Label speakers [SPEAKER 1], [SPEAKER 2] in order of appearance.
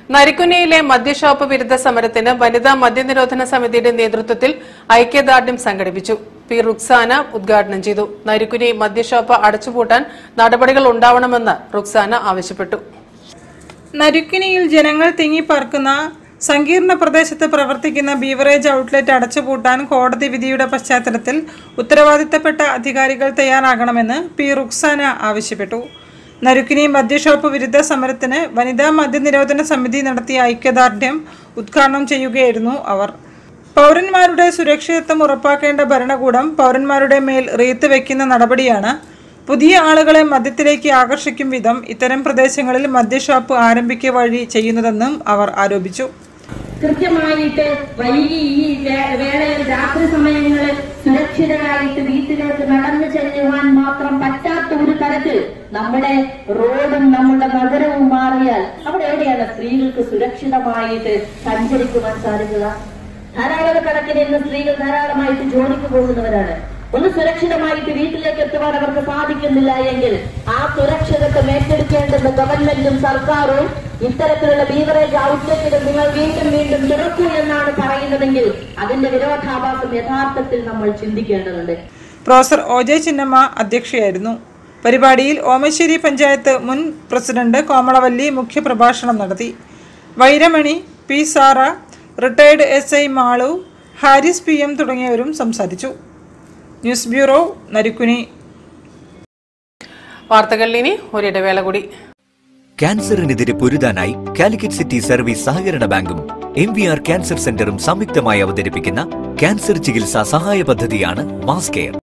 [SPEAKER 1] നരിക്കുനിയിലെ മദ്യഷോപ്പ് വിരുദ്ധ സമരത്തിന് വനിതാ മദ്യനിരോധന സമിതിയുടെ നേതൃത്വത്തിൽ ഐക്യദാർഢ്യം സംഘടിപ്പിച്ചു പി റുക്സാന ഉദ്ഘാടനം ചെയ്തു നരിക്കുനി മദ്യഷോപ്പ് അടച്ചുപൂട്ടാൻ നടപടികൾ ഉണ്ടാവണമെന്ന് റുക്സാന ആവശ്യപ്പെട്ടു
[SPEAKER 2] നരുക്കിനിയിൽ ജനങ്ങൾ തിങ്ങിപ്പാർക്കുന്ന സങ്കീർണ പ്രദേശത്ത് പ്രവർത്തിക്കുന്ന ബീവറേജ് ഔട്ട്ലെറ്റ് അടച്ചുപൂട്ടാൻ കോടതി വിധിയുടെ പശ്ചാത്തലത്തിൽ ഉത്തരവാദിത്തപ്പെട്ട അധികാരികൾ തയ്യാറാകണമെന്ന് പി റുക്സാന ആവശ്യപ്പെട്ടു നരുക്കിനി മദ്യഷോപ്പ് വിരുദ്ധ സമരത്തിന് വനിതാ മദ്യനിരോധന സമിതി നടത്തിയ ഐക്യദാർഢ്യം ഉദ്ഘാടനം ചെയ്യുകയായിരുന്നു അവർ പൗരന്മാരുടെ സുരക്ഷിതത്വം ഉറപ്പാക്കേണ്ട ഭരണകൂടം പൗരന്മാരുടെ മേൽ റീത്ത് വെക്കുന്ന നടപടിയാണ് പുതിയ ആളുകളെ മദ്യത്തിലേക്ക് ആകർഷിക്കും വിധം ഇത്തരം പ്രദേശങ്ങളിൽ മദ്യഷോപ്പ് ആരംഭിക്കുക വഴി ചെയ്യുന്നതെന്നും അവർ ആരോപിച്ചു
[SPEAKER 3] കൃത്യമായിട്ട് വൈകി ഈ വേ- വേളയിൽ രാത്രി സമയങ്ങളിൽ സുരക്ഷിതരായിട്ട് വീട്ടിലേക്ക് നടന്നു ചെല്ലുവാൻ മാത്രം പറ്റാത്ത ഒരു തരത്തിൽ നമ്മുടെ റോഡും നമ്മുടെ നഗരവും മാറിയാൽ അവിടെ എവിടെയാണ് സ്ത്രീകൾക്ക് സുരക്ഷിതമായിട്ട് സഞ്ചരിക്കുവാൻ സാധിക്കുക ധാരാളം കണക്കിന് ഇന്ന് സ്ത്രീകൾ ധാരാളമായിട്ട് ജോലിക്ക് പോകുന്നവരാണ് ഒന്ന് സുരക്ഷിതമായിട്ട് വീട്ടിലേക്ക് എത്തുവാൻ അവർക്ക് സാധിക്കുന്നില്ല എങ്കിൽ ആ സുരക്ഷിതത്വം ഏറ്റെടുക്കേണ്ടുന്ന ഗവൺമെന്റും സർക്കാരും ഇത്തരത്തിലുള്ള ബീവറേജ് ഔട്ട്ലെറ്റുകൾ നിങ്ങൾ വീണ്ടും വീണ്ടും തുറക്കൂ എന്നാണ് പറയുന്നതെങ്കിൽ അതിന്റെ വിരോധാഭാസം യഥാർത്ഥത്തിൽ നമ്മൾ ചിന്തിക്കേണ്ടതുണ്ട്
[SPEAKER 2] പ്രൊഫസർ ഒ ജെ ചിന്നമ്മ അധ്യക്ഷയായിരുന്നു പരിപാടിയിൽ ഓമശ്ശേരി പഞ്ചായത്ത് മുൻ പ്രസിഡന്റ് കോമളവല്ലി മുഖ്യപ്രഭാഷണം നടത്തി Vairamani P Sara retired S I Malu Haris P M തുടങ്ങിയവരും സംസാരിച്ചു ന്യൂസ് ബ്യൂറോ നരുക്കുനി
[SPEAKER 1] വാർത്തകളിൽ ഇനി ഒരിടവേള കൂടി
[SPEAKER 4] ക്യാൻസറിനെതിരെ പൊരുതാനായി കാലിക്കറ്റ് സിറ്റി സർവീസ് സഹകരണ ബാങ്കും എം വി ആർ ക്യാൻസർ സെന്ററും സംയുക്തമായി അവതരിപ്പിക്കുന്ന ക്യാൻസർ ചികിത്സാ സഹായ പദ്ധതിയാണ് മാസ് കെയർ